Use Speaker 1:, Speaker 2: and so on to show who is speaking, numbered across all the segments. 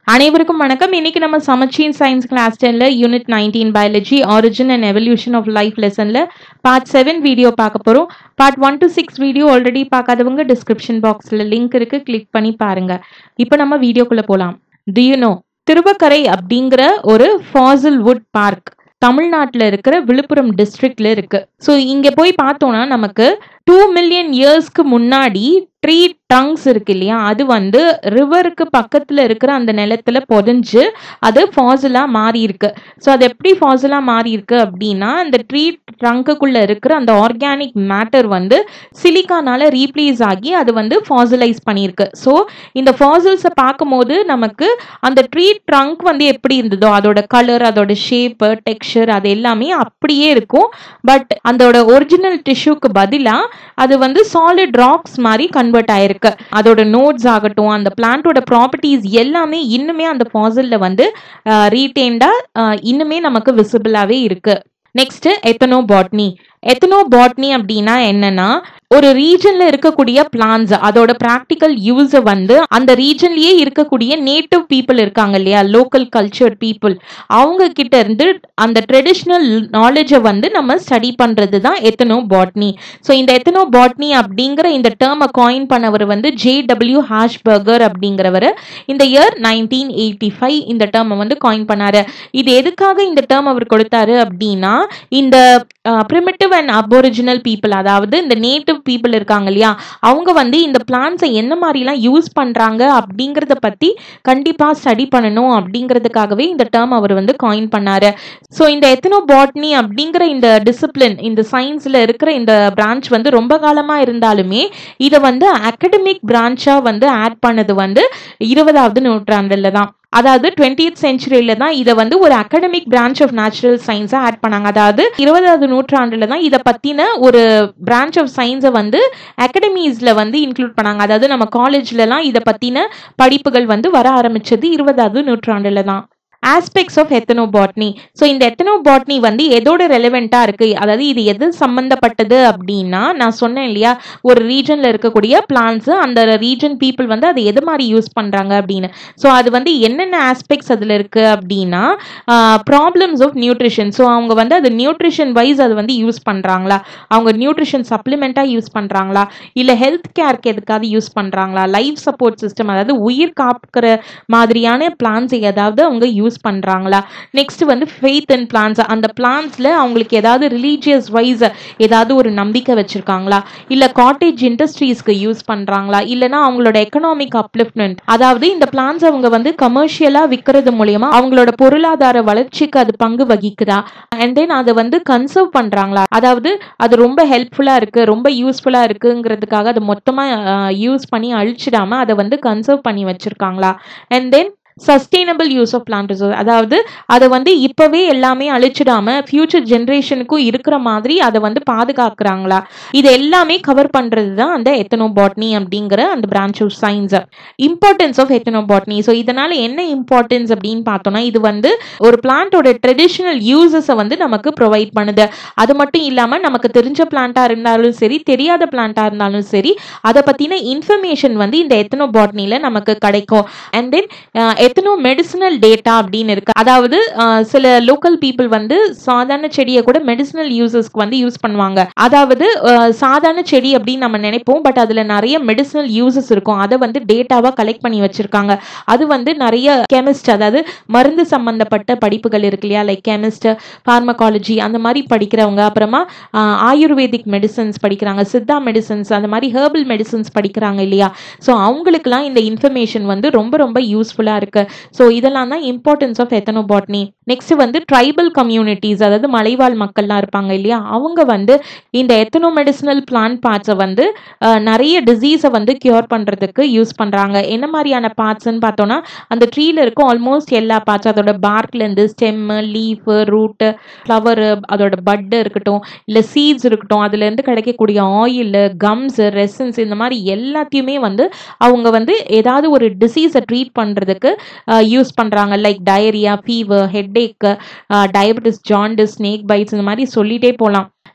Speaker 1: அனைவருக்கும் வணக்கம் இன்னைக்கு நம்ம சமச்சீன் சயின்ஸ் கிளாஸ் டென்ல unit nineteen biology origin and evolution of life லெசன்ல பார்ட் செவன் வீடியோ பார்க்க போறோம் part one to six video already பார்க்காதவங்க டிஸ்கிரிப்ஷன் பாக்ஸ்ல லிங்க் இருக்கு கிளிக் பண்ணி பாருங்க இப்போ நம்ம வீடியோக்குள்ள போலாம் டு யூ நோ திருவக்கரை அப்படிங்கிற ஒரு ஃபாசில் வுட் பார்க் தமிழ்நாட்டில் இருக்கிற விழுப்புரம் டிஸ்ட்ரிக்ட்ல இருக்கு ஸோ இங்க போய் பார்த்தோம்னா நமக்கு டூ மில்லியன் இயர்ஸ்க்கு முன்னாடி ட்ரீ ட்ரங்க்ஸ் இருக்கு இல்லையா அது வந்து ரிவருக்கு பக்கத்துல இருக்கிற அந்த நிலத்துல புதஞ்சு அது ஃபாசிலா மாறி இருக்கு ஸோ அது எப்படி ஃபாசிலா மாறி இருக்கு அப்படின்னா அந்த ட்ரீ ட்ரங்க்குள்ள இருக்கிற அந்த ஆர்கானிக் மேட்டர் வந்து சிலிக்கானால ரீப்ளேஸ் ஆகி அது வந்து ஃபாசிலைஸ் பண்ணியிருக்கு ஸோ இந்த ஃபாசில்ஸை பார்க்கும்போது நமக்கு அந்த ட்ரீ ட்ரங்க் வந்து எப்படி இருந்ததோ அதோட கலர் அதோட ஷேப்பு டெக்ஸ்சர் அது எல்லாமே அப்படியே இருக்கும் பட் அதோட ஒரிஜினல் டிஷ்யூக்கு பதிலாக அது வந்து சாலிட் ராக்ஸ் மாதிரி கன்வெர்ட் ஆயிருக்கு அதோட நோட்ஸ் ஆகட்டும் அந்த பிளான்ட்டோட ப்ராப்பர்ட்டிஸ் எல்லாமே இன்னுமே அந்த ஃபாசில்ல வந்து ரீடைன்டா இன்னுமே நமக்கு விசிபிளாவே இருக்கு next ethnobotany ethnobotany அப்படின்னா என்னன்னா ஒரு ரீஜன்ல இருக்கக்கூடிய பிளான்ஸ் அதோட ப்ராக்டிக்கல் யூஸ் வந்து அந்த ரீஜன்லயே இருக்கக்கூடிய நேட்டிவ் பீப்புள் இருக்காங்க இல்லையா லோக்கல் கல்ச்சர் பீப்புள் அவங்க கிட்ட இருந்து அந்த ட்ரெடிஷ்னல் நாலேஜை வந்து நம்ம ஸ்டடி பண்றது தான் எத்தனோ பாட்னி ஸோ இந்த எத்தனோ பாட்னி அப்படிங்கிற இந்த டேர்மை காயின் பண்ணவர் வந்து ஜே டபிள்யூ ஹாஷ்பர்கர் அப்படிங்கிறவர் இந்த இயர் நைன்டீன் எயிட்டி ஃபைவ் இந்த டேர்மை வந்து காயின் பண்ணாரு இது எதுக்காக இந்த டேர்ம் அவர் கொடுத்தாரு அப்படின்னா இந்த ப்ரிமிட்டிவ் அண்ட் அபோரிஜினல் பீப்புள் அதாவது இந்த நேட்டிவ் பீப்புள் இருக்காங்க இல்லையா அவங்க வந்து இந்த பிளான்ஸை என்ன மாதிரிலாம் யூஸ் பண்ணுறாங்க அப்படிங்கிறத பற்றி கண்டிப்பாக ஸ்டடி பண்ணணும் அப்படிங்கிறதுக்காகவே இந்த டேர்ம் அவர் வந்து காயின் பண்ணாரு ஸோ இந்த எத்தனோ பாட்னி அப்படிங்கிற இந்த டிசிப்ளின் இந்த சயின்ஸில் இருக்கிற இந்த பிரான்ச் வந்து ரொம்ப காலமாக இருந்தாலுமே இதை வந்து அகடமிக் பிரான்ச்சாக வந்து ஆட் பண்ணது வந்து இருபதாவது நூற்றாண்டில் தான் அதாவது டுவெண்ட்டியத் செஞ்சுரியில தான் இதை வந்து ஒரு அகடமிக் பிரான்ச் ஆஃப் நேச்சுரல் சயின்ஸாக ஆட் பண்ணாங்க அதாவது இருபதாவது நூற்றாண்டுல தான் இதை பற்றின ஒரு பிரான்ச் ஆஃப் சயின்ஸை வந்து அகடமிஸில் வந்து இன்க்ளூட் பண்ணாங்க அதாவது நம்ம காலேஜ்லலாம் இதை பற்றின படிப்புகள் வந்து வர ஆரம்பிச்சது இருபதாவது நூற்றாண்டுல தான் ஆஸ்பெக்ட்ஸ் ஆஃப் எத்தனோபாட்னி ஸோ இந்த எத்தனோபாட்னி வந்து எதோட ரெலவெண்ட்டாக இருக்குது அதாவது இது எது சம்மந்தப்பட்டது அப்படின்னா நான் சொன்னேன் இல்லையா ஒரு ரீஜனில் இருக்கக்கூடிய பிளான்ஸு அந்த ரீஜன் பீப்புள் வந்து அதை எது மாதிரி யூஸ் பண்ணுறாங்க அப்படின்னு ஸோ அது வந்து என்னென்ன ஆஸ்பெக்ட்ஸ் அதில் இருக்குது அப்படின்னா ப்ராப்ளம்ஸ் ஆஃப் நியூட்ரிஷன் ஸோ அவங்க வந்து அது நியூட்ரிஷன் வைஸ் அது வந்து யூஸ் பண்ணுறாங்களா அவங்க நியூட்ரிஷன் சப்ளிமெண்ட்டாக யூஸ் பண்ணுறாங்களா இல்லை ஹெல்த் கேருக்கு எதுக்காவது யூஸ் பண்ணுறாங்களா லைஃப் சப்போர்ட் சிஸ்டம் அதாவது உயிர் காக்கிற மாதிரியான பிளான்ஸ் ஏதாவது அவங்க யூஸ் யூஸ் பண்ணுறாங்களா நெக்ஸ்ட் வந்து ஃபெய்த் அண்ட் பிளான்ஸ் அந்த பிளான்ஸில் அவங்களுக்கு ஏதாவது ரிலீஜியஸ் வைஸ் ஏதாவது ஒரு நம்பிக்கை வச்சுருக்காங்களா இல்லை காட்டேஜ் இண்டஸ்ட்ரீஸ்க்கு யூஸ் பண்ணுறாங்களா இல்லைனா அவங்களோட எக்கனாமிக் அப்லிஃப்ட்மெண்ட் அதாவது இந்த பிளான்ஸ் அவங்க வந்து கமர்ஷியலாக விற்கிறது மூலயமா அவங்களோட பொருளாதார வளர்ச்சிக்கு அது பங்கு வகிக்குதா அண்ட் தென் அதை வந்து கன்சர்வ் பண்ணுறாங்களா அதாவது அது ரொம்ப ஹெல்ப்ஃபுல்லாக இருக்குது ரொம்ப யூஸ்ஃபுல்லாக இருக்குங்கிறதுக்காக அதை மொத்தமாக யூஸ் பண்ணி அழிச்சிடாமல் அதை வந்து கன்சர்வ் பண்ணி வச்சுருக்காங்களா and then sustainable use of plant resource அதாவது அதை வந்து இப்போவே எல்லாமே அழிச்சிடாம ஃபியூச்சர் ஜென்ரேஷனுக்கும் இருக்கிற மாதிரி அதை வந்து பாதுகாக்கிறாங்களா இது எல்லாமே கவர் பண்ணுறது தான் அந்த எத்தனோபாட்னி அப்படிங்கிற அந்த branch of science importance of ethnobotany so இதனால என்ன இம்பார்ட்டன்ஸ் அப்படின்னு பார்த்தோம்னா இது வந்து ஒரு பிளான்ட்டோட ட்ரெடிஷ்னல் யூசஸை வந்து நமக்கு ப்ரொவைட் பண்ணுது அது மட்டும் இல்லாமல் நமக்கு தெரிஞ்ச பிளான்ட்டாக இருந்தாலும் சரி தெரியாத பிளான்ட்டாக இருந்தாலும் சரி அதை பற்றின இன்ஃபர்மேஷன் வந்து இந்த எத்தனோபாட்னியில் நமக்கு கிடைக்கும் and then ethnomedicinal data அப்படின்னு இருக்கு அதாவது சில லோக்கல் பீப்புள் வந்து சாதாரண செடியை கூட மெடிசினல் யூசஸ்க்கு வந்து யூஸ் பண்ணுவாங்க அதாவது சாதாரண செடி அப்படின்னு நம்ம நினைப்போம் பட் அதுல நிறைய மெடிசினல் யூசஸ் இருக்கும் அதை வந்து டேட்டாவா கலெக்ட் பண்ணி வச்சிருக்காங்க அது வந்து நிறைய கெமிஸ்ட் அதாவது மருந்து சம்பந்தப்பட்ட படிப்புகள் இருக்கு இல்லையா லைக் கெமிஸ்ட் பார்மகாலஜி அந்த மாதிரி படிக்கிறவங்க அப்புறமா ஆயுர்வேதிக் மெடிசன்ஸ் படிக்கிறாங்க சித்தா மெடிசன்ஸ் அந்த மாதிரி ஹேர்பல் மெடிசன்ஸ் படிக்கிறாங்க இல்லையா ஸோ அவங்களுக்குலாம் இந்த இன்ஃபர்மேஷன் வந்து ரொம்ப ரொம்ப யூஸ்ஃபுல்லாக இருக்கு ஸோ இதெல்லாம் தான் இம்பார்ட்டன்ஸ் ஆஃப் எத்தனோபாட்னி நெக்ஸ்ட் வந்து ட்ரைபல் கம்யூனிட்டிஸ் அதாவது மலைவாழ் மக்கள்லாம் இருப்பாங்க இல்லையா அவங்க வந்து இந்த எத்தனோ மெடிசினல் பிளான்ட் பார்ட்ஸை வந்து நிறைய டிசீஸை வந்து கியூர் பண்ணுறதுக்கு யூஸ் பண்ணுறாங்க என்ன மாதிரியான பார்ட்ஸ்ன்னு பார்த்தோன்னா அந்த ட்ரீல இருக்கும் ஆல்மோஸ்ட் எல்லா பார்ட்ஸ் அதோட பார்க்லேருந்து ஸ்டெம்மு லீஃபு ரூட்டு ஃப்ளவரு அதோட பட்டு இருக்கட்டும் இல்லை சீட்ஸ் இருக்கட்டும் அதுலேருந்து கிடைக்கக்கூடிய ஆயில் கம்ஸ் ரெசன்ஸ் இந்த மாதிரி எல்லாத்தையுமே வந்து அவங்க வந்து ஏதாவது ஒரு டிசீஸை ட்ரீட் பண்ணுறதுக்கு யூஸ் பண்ணுறாங்க like diarrhoea fever headache diabetes jaundice snake bites இந்த மாதிரி சொல்லிட்டே போகலாம்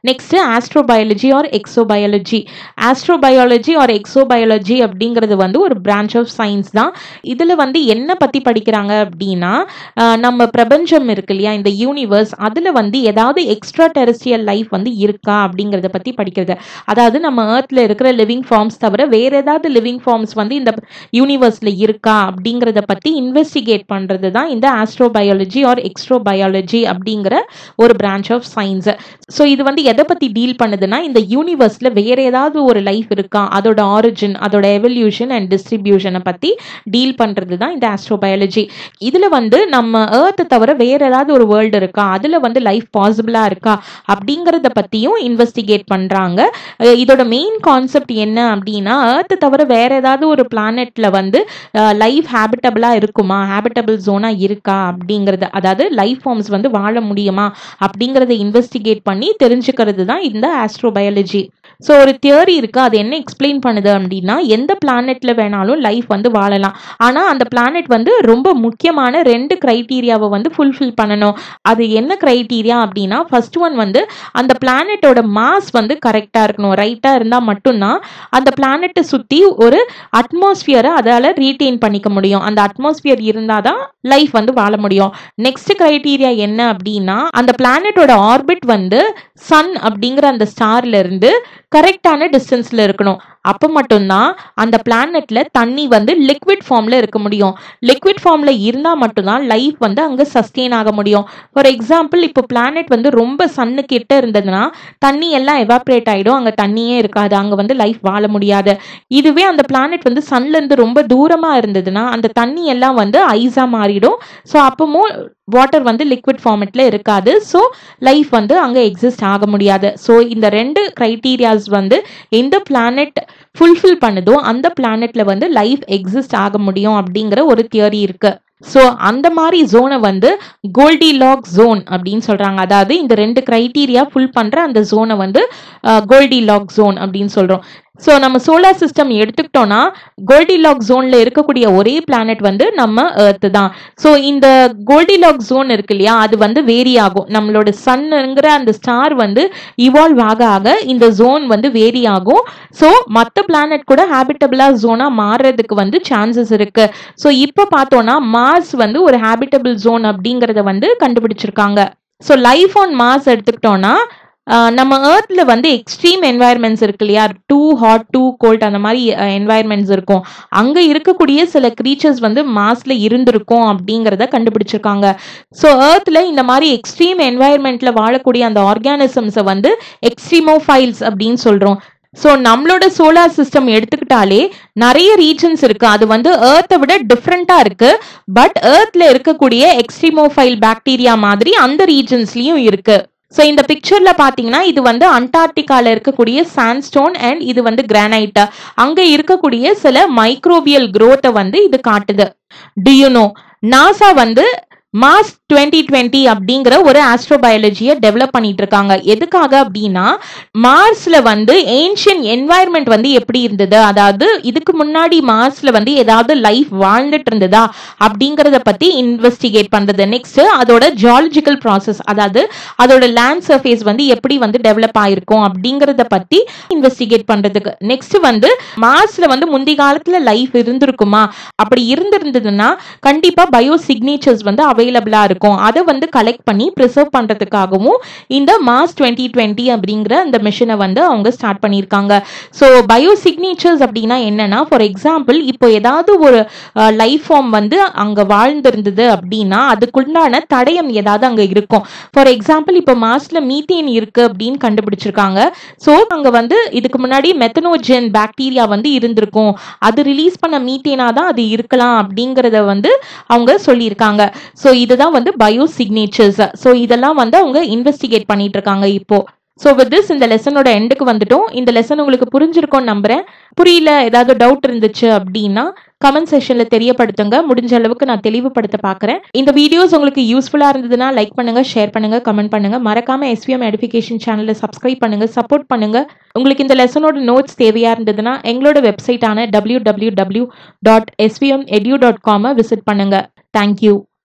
Speaker 1: next astrobiology or exobiology astrobiology or exobiology அப்படிங்கிறது வந்து ஒரு பிரான்ச் ஆஃப் சயின்ஸ் தான் இதில் வந்து என்ன பற்றி படிக்கிறாங்க அப்படின்னா ஆஹ் நம்ம பிரபஞ்சம் இருக்கு இல்லையா இந்த யூனிவர்ஸ் அதில் வந்து ஏதாவது எக்ஸ்ட்ரா டெரஸ்ட்ரியல் லைஃப் வந்து இருக்கா அப்படிங்கிறத பற்றி படிக்கிறது அதாவது நம்ம ஏர்த்தில் இருக்கிற லிவிங் ஃபார்ம்ஸ் தவிர வேற ஏதாவது லிவிங் ஃபார்ம்ஸ் வந்து இந்த யூனிவர்ஸில் இருக்கா அப்படிங்கிறத பற்றி இன்வெஸ்டிகேட் பண்ணுறது தான் இந்த ஆஸ்ட்ரோபயாலஜி ஆர் எக்ஸ்ட்ரோபயாலஜி அப்படிங்கிற ஒரு பிரான்ச் ஆஃப் சயின்ஸ் ஸோ இது வந்து எதை பற்றி டீல் பண்ணுதுன்னா இந்த யூனிவர்ஸில் வேற ஏதாவது ஒரு லைஃப் இருக்கா அதோட ஆரிஜின் அதோட எவல்யூஷன் அண்ட் டிஸ்ட்ரிபியூஷனை பற்றி டீல் பண்ணுறது தான் இந்த ஆஸ்ட்ரோபயாலஜி இதில் வந்து நம்ம ஏர்த்தை தவிர வேற ஏதாவது ஒரு வேர்ல்டு இருக்கா அதில் வந்து லைஃப் பாசிபிளாக இருக்கா அப்படிங்கிறத பற்றியும் இன்வெஸ்டிகேட் பண்ணுறாங்க இதோட மெயின் கான்செப்ட் என்ன அப்படின்னா ஏர்த்தை தவிர வேற ஏதாவது ஒரு பிளானெட்டில் வந்து லைஃப் ஹேபிட்டபிளாக இருக்குமா ஹேபிட்டபிள் ஜோனாக இருக்கா அப்படிங்கிறது அதாவது லைஃப் ஃபார்ம்ஸ் வந்து வாழ முடியுமா அப்படிங்கிறத இன்வெஸ்டிகேட் பண்ணி தெரிஞ்சுக்கிறது தான் இந்த ஆஸ்ட்ரோபயாலஜி ஸோ ஒரு தியரி இருக்கு அது என்ன எக்ஸ்பிளைன் பண்ணுது அப்படின்னா எந்த பிளானெட்ல வேணாலும் லைஃப் வந்து வாழலாம் ஆனால் அந்த பிளானெட் வந்து ரொம்ப முக்கியமான ரெண்டு க்ரைட்டீரியாவை வந்து ஃபுல்ஃபில் பண்ணணும் அது என்ன க்ரைட்டீரியா அப்படின்னா ஃபர்ஸ்ட் ஒன் வந்து அந்த பிளானெட்டோட மாஸ் வந்து கரெக்டாக இருக்கணும் ரைட்டாக இருந்தால் மட்டும்தான் அந்த பிளானெட்டை சுற்றி ஒரு அட்மாஸ்பியரை அதால் ரீட்டைன் பண்ணிக்க முடியும் அந்த அட்மாஸ்பியர் இருந்தால் தான் லைஃப் வந்து வாழ முடியும் நெக்ஸ்ட் க்ரைட்டீரியா என்ன அப்படின்னா அந்த பிளானெட்டோட ஆர்பிட் வந்து சன் அப்படிங்கிற அந்த ஸ்டார்ல இருந்து கரெக்டான டிஸ்டன்ஸ்ல இருக்கணும் அப்போ மட்டும்தான் அந்த பிளானெட்ல தண்ணி வந்து லிக்விட் ஃபார்ம்ல இருக்க முடியும் லிக்விட் ஃபார்ம்ல இருந்தால் மட்டும்தான் லைஃப் வந்து அங்கே சஸ்டெயின் ஆக முடியும் ஃபார் எக்ஸாம்பிள் இப்போ பிளானெட் வந்து ரொம்ப சன்னு கிட்ட இருந்ததுன்னா தண்ணி எல்லாம் எவாப்ரேட் ஆகிடும் அங்கே தண்ணியே இருக்காது அங்கே வந்து லைஃப் வாழ முடியாது இதுவே அந்த பிளானெட் வந்து சன்ல இருந்து ரொம்ப தூரமாக இருந்ததுன்னா அந்த தண்ணி எல்லாம் வந்து ஐஸாக மாறிடும் ஸோ அப்பவும் வாட்டர் வந்து லிக்விட் ஃபார்மெட்ல இருக்காது ஸோ லைஃப் வந்து அங்கே எக்ஸிஸ்ட் ஆக முடியாது ஸோ இந்த ரெண்டு க்ரைட்டீரியாஸ் வந்து எந்த பிளானெட் ஃபுல்ஃபில் பண்ணுதோ அந்த பிளானெட்ல வந்து லைஃப் எக்ஸிஸ்ட் ஆக முடியும் அப்படிங்கிற ஒரு தியரி இருக்கு ஸோ அந்த மாதிரி ஜோனை வந்து கோல்டி லாக் ஜோன் அப்படின்னு சொல்றாங்க அதாவது இந்த ரெண்டு க்ரைட்டீரியா ஃபுல் பண்ற அந்த ஜோனை வந்து கோல்டி லாக் ஜோன் அப்படின்னு சொல்றோம் ஸோ நம்ம சோலார் சிஸ்டம் எடுத்துக்கிட்டோம்னா கோல்டிலாக் ஜோன்ல இருக்கக்கூடிய ஒரே பிளானட் வந்து நம்ம எர்த்து தான் ஸோ இந்த கோல்டிலாக் ஜோன் இருக்கு இல்லையா அது வந்து வேரி ஆகும் நம்மளோட சன்னுங்கிற அந்த ஸ்டார் வந்து இவால்வ் ஆக ஆக இந்த ஜோன் வந்து வேரி ஆகும் ஸோ மற்ற பிளானட் கூட ஹேபிட்டபிளா ஜோனா மாறுறதுக்கு வந்து சான்சஸ் இருக்கு ஸோ இப்போ பார்த்தோம்னா மார்ஸ் வந்து ஒரு ஹேபிட்டபிள் ஜோன் அப்படிங்கிறத வந்து கண்டுபிடிச்சிருக்காங்க ஸோ லைஃப் ஆன் மார்ஸ் எடுத்துக்கிட்டோம்னா ஆஹ் நம்ம ஏர்த்ல வந்து எக்ஸ்ட்ரீம் என்வாயர்மெண்ட்ஸ் இருக்கு இல்லையா டூ ஹாட் டூ கோல்ட் அந்த மாதிரி என்வாயர்மெண்ட்ஸ் இருக்கும் அங்க இருக்கக்கூடிய சில க்ரீச்சர்ஸ் வந்து மாஸ்ல இருந்திருக்கும் அப்படிங்கிறத கண்டுபிடிச்சிருக்காங்க ஸோ ஏர்த்ல இந்த மாதிரி எக்ஸ்ட்ரீம் என்வாயர்மெண்ட்ல வாழக்கூடிய அந்த ஆர்கானிசம்ஸை வந்து எக்ஸ்ட்ரீமோஃபைல்ஸ் அப்படின்னு சொல்றோம் ஸோ நம்மளோட சோலார் சிஸ்டம் எடுத்துக்கிட்டாலே நிறைய ரீஜன்ஸ் இருக்கு அது வந்து ஏர்த்தை விட டிஃப்ரெண்டா இருக்கு பட் ஏர்த்ல இருக்கக்கூடிய எக்ஸ்ட்ரீமோஃபைல் பாக்டீரியா மாதிரி அந்த ரீஜன்ஸ்லயும் இருக்கு ஸோ இந்த பிக்சர்ல பாத்தீங்கன்னா இது வந்து அண்டார்டிகால இருக்கக்கூடிய சாண்ட்ஸ்டோன் அண்ட் இது வந்து கிரானைட் அங்க இருக்கக்கூடிய சில மைக்ரோபியல் growth-அ வந்து இது காட்டுது டியூனோ நாசா வந்து மாஸ் டுவெண்ட்டி டுவெண்ட்டி அப்படிங்கிற ஒரு ஆஸ்ட்ரோபயாலஜியை டெவலப் பண்ணிட்டு இருக்காங்க எதுக்காக அப்படின்னா மார்ஸ்ல வந்து ஏன்ஷியன் என்வாயர்மெண்ட் வந்து எப்படி இருந்தது அதாவது இதுக்கு முன்னாடி மார்ஸ்ல வந்து ஏதாவது லைஃப் வாழ்ந்துட்டு இருந்ததா அப்படிங்கறத பத்தி இன்வெஸ்டிகேட் பண்றது நெக்ஸ்ட் அதோட ஜியாலஜிக்கல் ப்ராசஸ் அதாவது அதோட லேண்ட் சர்ஃபேஸ் வந்து எப்படி வந்து டெவலப் ஆயிருக்கும் அப்படிங்கறத பத்தி இன்வெஸ்டிகேட் பண்றதுக்கு நெக்ஸ்ட் வந்து மார்ஸ்ல வந்து முந்தி காலத்துல லைஃப் இருந்திருக்குமா அப்படி இருந்திருந்ததுன்னா கண்டிப்பா பயோ சிக்னேச்சர்ஸ் வந்து அவைலபிளா இருக்கும் அதை வந்து கலெக்ட் பண்ணி ப்ரிசர்வ் பண்றதுக்காகவும் இந்த மாஸ் டுவெண்ட்டி டுவெண்ட்டி அப்படிங்கிற அந்த மிஷினை வந்து அவங்க ஸ்டார்ட் பண்ணியிருக்காங்க ஸோ பயோ சிக்னேச்சர்ஸ் அப்படின்னா என்னன்னா ஃபார் எக்ஸாம்பிள் இப்போ ஏதாவது ஒரு லைஃப் ஃபார்ம் வந்து அங்க வாழ்ந்திருந்தது அப்படின்னா அதுக்குண்டான தடயம் ஏதாவது அங்க இருக்கும் ஃபார் எக்ஸாம்பிள் இப்போ மாஸ்ல மீத்தேன் இருக்கு அப்படின்னு கண்டுபிடிச்சிருக்காங்க ஸோ அங்க வந்து இதுக்கு முன்னாடி மெத்தனோஜென் பாக்டீரியா வந்து இருந்திருக்கும் அது ரிலீஸ் பண்ண மீத்தேனா தான் அது இருக்கலாம் அப்படிங்கறத வந்து அவங்க சொல்லியிருக்காங்க ஸோ இதுதான் வந்து பயோ சிக்னேச்சர்ஸ் ஸோ இதெல்லாம் வந்து அவங்க இன்வெஸ்டிகேட் பண்ணிட்டு இருக்காங்க இப்போ ஸோ வித் திஸ் இந்த லெசனோட எண்டுக்கு வந்துட்டோம் இந்த லெசன் உங்களுக்கு புரிஞ்சிருக்கும்னு நம்புறேன் புரியல ஏதாவது டவுட் இருந்துச்சு அப்படின்னா கமெண்ட் செஷன்ல தெரியப்படுத்துங்க முடிஞ்ச அளவுக்கு நான் தெளிவுபடுத்த பார்க்குறேன் இந்த வீடியோஸ் உங்களுக்கு யூஸ்ஃபுல்லா இருந்ததுன்னா லைக் பண்ணுங்க ஷேர் பண்ணுங்க கமெண்ட் பண்ணுங்க மறக்காம எஸ்விஎம் எடுஃபிகேஷன் சேனலை சப்ஸ்கிரைப் பண்ணுங்க சப்போர்ட் பண்ணுங்க உங்களுக்கு இந்த லெசனோட நோட்ஸ் தேவையா இருந்ததுன்னா எங்களோட வெப்சைட்டான W W W dot SVM edu dot காமை விசிட் பண்ணுங்க தேங்க்யூ